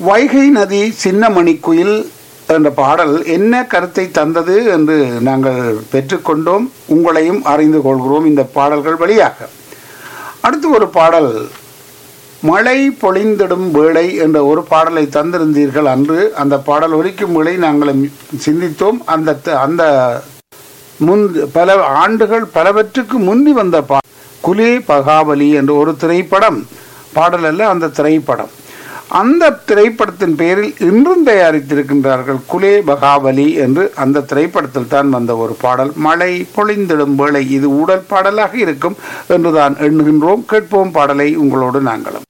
வைகை நதி சின்னமணி குயில் என்ற பாடல் என்ன கருத்தை தந்தது என்று நாங்கள் பெற்றுக்கொண்டோம் உங்களையும் அறிந்து கொள்கிறோம் இந்த பாடல்கள் வழியாக அடுத்து ஒரு பாடல் மழை பொழிந்திடும் வேளை என்ற ஒரு பாடலை தந்திருந்தீர்கள் அன்று அந்த பாடல் ஒலிக்கும் வேளை நாங்கள் சிந்தித்தோம் அந்த அந்த முன் பல ஆண்டுகள் பலவற்றுக்கு முந்தி வந்த பா குலே பகாவலி என்ற ஒரு திரைப்படம் பாடல் அல்ல அந்த திரைப்படம் அந்த திரைப்படத்தின் பெயரில் இன்றும் தயாரித்திருக்கின்றார்கள் குலே பகாவலி என்று அந்த திரைப்படத்தில் தான் வந்த ஒரு பாடல் மழை பொழிந்திடும் வேளை இது உடல் பாடலாக இருக்கும் என்று தான் எண்ணுகின்றோம் கேட்போம் பாடலை உங்களோடு நாங்களும்